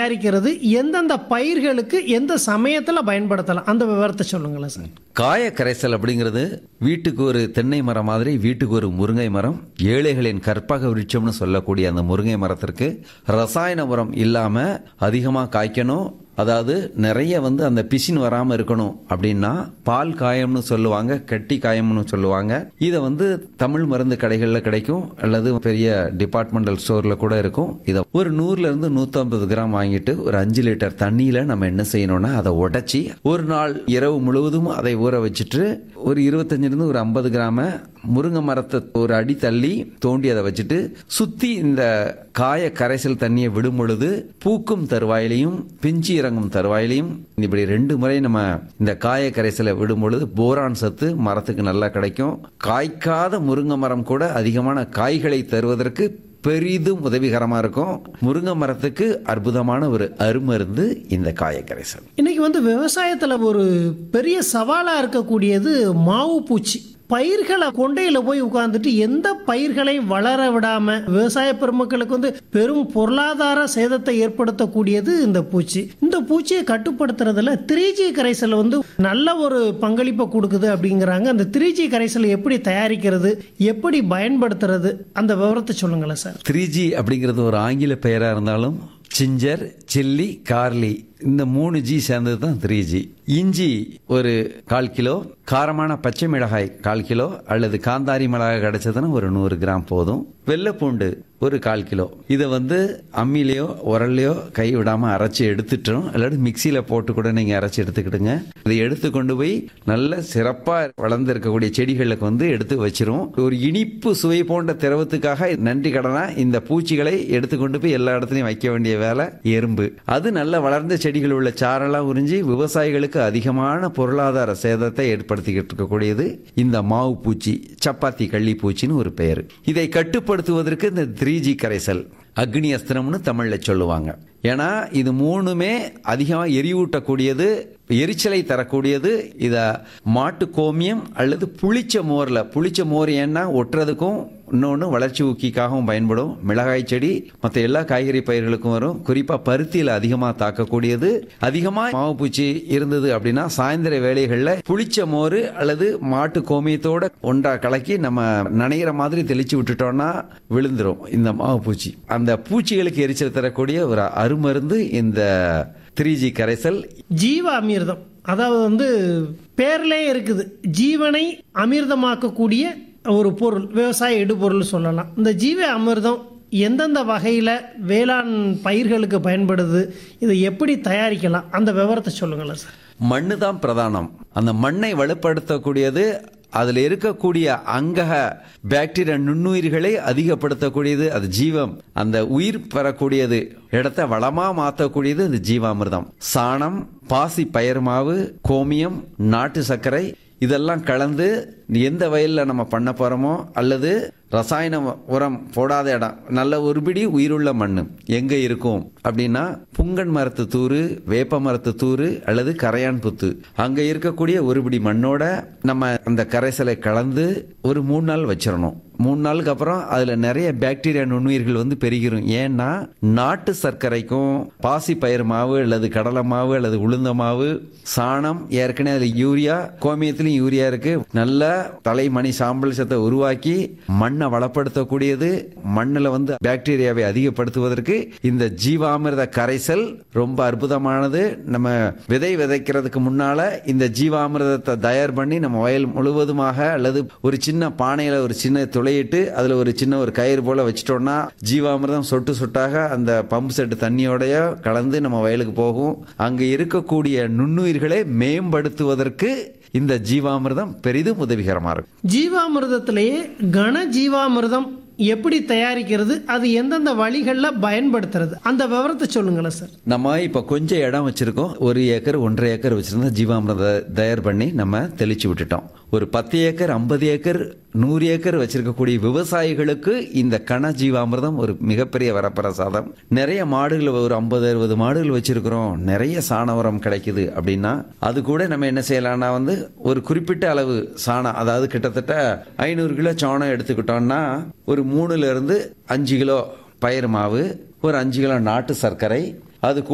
தயாரிக்கிறது எந்தெந்த பயிர்களுக்கு எந்த சமயத்துல பயன்படுத்தலாம் அந்த விவரத்தை சொல்லுங்களேன் சார் காய கரைசல் அப்படிங்கிறது வீட்டுக்கு ஒரு தென்னை மரம் மாதிரி வீட்டுக்கு ஒரு முருங்கை மரம் ஏழைகளின் கற்பக விருட்சம்னு சொல்லக்கூடிய அந்த முருங்கை மரத்திற்கு ரசாயன உரம் இல்லாம அதிகமா காய்க்கணும் அதாவது நிறைய வந்து அந்த பிசின் வராம இருக்கணும் அப்படின்னா பால் காயம்னு சொல்லுவாங்க கட்டி காயம்னு சொல்லுவாங்க இதை வந்து தமிழ் மருந்து கடைகளில் கிடைக்கும் அல்லது பெரிய டிபார்ட்மெண்டல் ஸ்டோர்ல கூட இருக்கும் இதை ஒரு நூறுல இருந்து நூற்றம்பது கிராம் வாங்கிட்டு ஒரு அஞ்சு லிட்டர் தண்ணியில நம்ம என்ன செய்யணும்னா அதை உடைச்சி ஒரு நாள் இரவு முழுவதும் அதை ஊற வச்சுட்டு ஒரு இருபத்தஞ்சிலிருந்து ஒரு ஐம்பது கிராம முருங்கை மரத்தை ஒரு அடி தள்ளி தோண்டி அதை வச்சுட்டு சுத்தி இந்த காய கரைசல் தண்ணியை விடும் பொழுது பூக்கும் தருவாயிலையும் பிஞ்சு இறங்கும் தருவாயிலையும் இப்படி ரெண்டு முறை நம்ம இந்த காய கரைசலை விடும் பொழுது போரான் சத்து மரத்துக்கு நல்லா கிடைக்கும் காய்க்காத முருங்கை மரம் கூட அதிகமான காய்களை தருவதற்கு பெரிதும் உதவிகரமா இருக்கும் முருங்கை மரத்துக்கு அற்புதமான ஒரு அருமருந்து இந்த காய கரைசல் இன்னைக்கு வந்து விவசாயத்துல ஒரு பெரிய சவாலா இருக்கக்கூடியது மாவு பூச்சி பயிர்களை கொண்டையில போய் உட்கார்ந்துட்டு எந்த பயிர்களையும் வளர விடாம விவசாய பெருமக்களுக்கு வந்து பெரும் பொருளாதார சேதத்தை ஏற்படுத்தக்கூடியது இந்த பூச்சி இந்த பூச்சியை கட்டுப்படுத்துறதுல த்ரீ ஜி கரைசல் வந்து நல்ல ஒரு பங்களிப்பை கொடுக்குது அப்படிங்கிறாங்க அந்த த்ரீ ஜி கரைசல் எப்படி தயாரிக்கிறது எப்படி பயன்படுத்துறது அந்த விவரத்தை சொல்லுங்களேன் சார் த்ரீ ஜி அப்படிங்கிறது ஒரு ஆங்கில பெயராக இருந்தாலும் சிஞ்சர் சில்லி கார்லி இந்த மூணு ஜி சேர்ந்தது தான் த்ரீ ஜி இஞ்சி ஒரு கால் கிலோ காரமான பச்சை மிளகாய் கால் கிலோ அல்லது காந்தாரி மிளகாய் கிடைச்சதுன்னா ஒரு நூறு கிராம் போதும் வெள்ளைப்பூண்டு ஒரு கால் கிலோ இதை வந்து அம்மிலேயோ உரல்லையோ கை விடாம அரைச்சி எடுத்துட்டோம் இல்லாட்டி மிக்சியில போட்டு கூட நீங்க அரைச்சி எடுத்துக்கிடுங்க இதை எடுத்து கொண்டு போய் நல்ல சிறப்பா வளர்ந்து இருக்கக்கூடிய செடிகளுக்கு வந்து எடுத்து வச்சிரும் ஒரு இனிப்பு சுவை போன்ற திரவத்துக்காக நன்றி கடனா இந்த பூச்சிகளை எடுத்து கொண்டு போய் எல்லா இடத்துலயும் வைக்க வேண்டிய வேலை எறும்பு அது நல்ல வளர்ந்த செடிகள் உள்ள சாரெல்லாம் உறிஞ்சி விவசாயிகளுக்கு அதிகமான பொருளாதார சேதத்தை ஏற்படுத்திக்கிட்டு இருக்கக்கூடியது இந்த மாவு பூச்சி சப்பாத்தி கள்ளி பூச்சின்னு ஒரு பெயர் இதை கட்டுப்படுத்துவதற்கு இந்த த்ரீ ஜி கரைசல் அக்னி அஸ்திரம்னு தமிழ்ல சொல்லுவாங்க ஏன்னா இது மூணுமே அதிகமாக எரிவூட்டக்கூடியது எரிச்சலை தரக்கூடியது இத மாட்டு கோமியம் அல்லது புளிச்ச மோர்ல புளிச்ச மோர் ஏன்னா ஒட்டுறதுக்கும் இன்னொன்று வளர்ச்சி ஊக்கிக்காகவும் பயன்படும் மிளகாய் செடி மற்ற எல்லா காய்கறி பயிர்களுக்கும் வரும் குறிப்பாக பருத்தியில் அதிகமாக தாக்கக்கூடியது அதிகமாக மாவு பூச்சி இருந்தது அப்படின்னா சாயந்தர வேலைகளில் புளிச்ச மோர் அல்லது மாட்டு கோமியத்தோட ஒன்றா கலக்கி நம்ம நனைகிற மாதிரி தெளிச்சு விட்டுட்டோம்னா விழுந்துரும் இந்த மாவு பூச்சி அந்த பூச்சிகளுக்கு எரிச்சல் தரக்கூடிய ஒரு அருமருந்து இந்த த்ரீ ஜி கரைசல் ஜீவ அமிர்தம் அதாவது வந்து பேர்லே இருக்குது ஜீவனை அமிர்தமாக்கக்கூடிய ஒரு பொருள் விவசாய இடுபொருள் சொல்லலாம் இந்த ஜீவ அமிர்தம் எந்தெந்த வகையில் வேளாண் பயிர்களுக்கு பயன்படுது இதை எப்படி தயாரிக்கலாம் அந்த விவரத்தை சொல்லுங்களேன் சார் மண்ணு தான் பிரதானம் அந்த மண்ணை வலுப்படுத்தக்கூடியது அதில் இருக்கக்கூடிய அங்கக பாக்டீரியா நுண்ணுயிர்களை அதிகப்படுத்தக்கூடியது அது ஜீவம் அந்த உயிர் பெறக்கூடியது இடத்த வளமா மாற்றக்கூடியது இந்த ஜீவாமிர்தம் சாணம் பாசி பயிர் மாவு கோமியம் நாட்டு சர்க்கரை இதெல்லாம் கலந்து எந்த வயலில் நம்ம பண்ண போகிறோமோ அல்லது ரசாயன உரம் போடாத இடம் நல்ல ஒருபிடி உயிருள்ள மண் எங்கே இருக்கும் அப்படின்னா புங்கன் மரத்து தூறு வேப்ப மரத்து தூறு அல்லது கரையான் புத்து அங்கே இருக்கக்கூடிய ஒருபிடி மண்ணோட நம்ம அந்த கரைசலை கலந்து ஒரு மூணு நாள் வச்சிடணும் மூணு நாளுக்கு அப்புறம் அதில் நிறைய பாக்டீரியா நுண்ணுயிர்கள் வந்து பெருகிரும் ஏன்னா நாட்டு சர்க்கரைக்கும் பாசி பயிர் மாவு அல்லது கடலை மாவு அல்லது உளுந்த மாவு சாணம் ஏற்கனவே அதில் யூரியா கோமியத்திலும் யூரியா இருக்கு நல்ல தலைமணி சாம்பல் சத்தை உருவாக்கி மண்ணை வளப்படுத்தக்கூடியது மண்ணில் வந்து பாக்டீரியாவை அதிகப்படுத்துவதற்கு இந்த ஜீவாமிர்த கரைசல் ரொம்ப அற்புதமானது நம்ம விதை விதைக்கிறதுக்கு முன்னால இந்த ஜீவாமிர்தத்தை தயார் பண்ணி நம்ம வயல் முழுவதுமாக அல்லது ஒரு சின்ன பானையில ஒரு சின்ன துளையிட்டு அதுல ஒரு சின்ன ஒரு கயிறு போல வச்சிட்டோம்னா ஜீவாமிர்தம் சொட்டு சொட்டாக அந்த பம்பு செட்டு தண்ணியோடய கலந்து நம்ம வயலுக்கு போகும் அங்க இருக்கக்கூடிய நுண்ணுயிர்களை மேம்படுத்துவதற்கு இந்த ஜீவாமிர்தம் பெரிதும் உதவிகரமா இருக்கும் ஜீவாமிர்தத்திலேயே கன ஜீவாமிர்தம் எப்படி தயாரிக்கிறது அது எந்தெந்த வழிகளில் பயன்படுத்துறது அந்த விவரத்தை சொல்லுங்களேன் சார் நம்ம இப்ப கொஞ்சம் இடம் வச்சிருக்கோம் ஒரு ஏக்கர் ஒன்றரை ஏக்கர் வச்சிருந்தா ஜீவாமிரத தயார் பண்ணி நம்ம தெளிச்சு விட்டுட்டோம் ஒரு பத்து ஏக்கர் ஐம்பது ஏக்கர் நூறு ஏக்கர் வச்சிருக்கக்கூடிய விவசாயிகளுக்கு இந்த கன ஜீவாமிர்தம் ஒரு மிகப்பெரிய வரப்பிரசாதம் நிறைய மாடுகள் ஒரு ஐம்பது அறுபது மாடுகள் வச்சிருக்கிறோம் நிறைய சாண உரம் கிடைக்குது அப்படின்னா அது கூட நம்ம என்ன செய்யலாம்னா வந்து ஒரு குறிப்பிட்ட அளவு சாணம் அதாவது கிட்டத்தட்ட ஐநூறு கிலோ சாணம் எடுத்துக்கிட்டோம்னா ஒரு மூணுல இருந்து அஞ்சு கிலோ பயிர் மாவு ஒரு அஞ்சு கிலோ நாட்டு சர்க்கரை அது கூட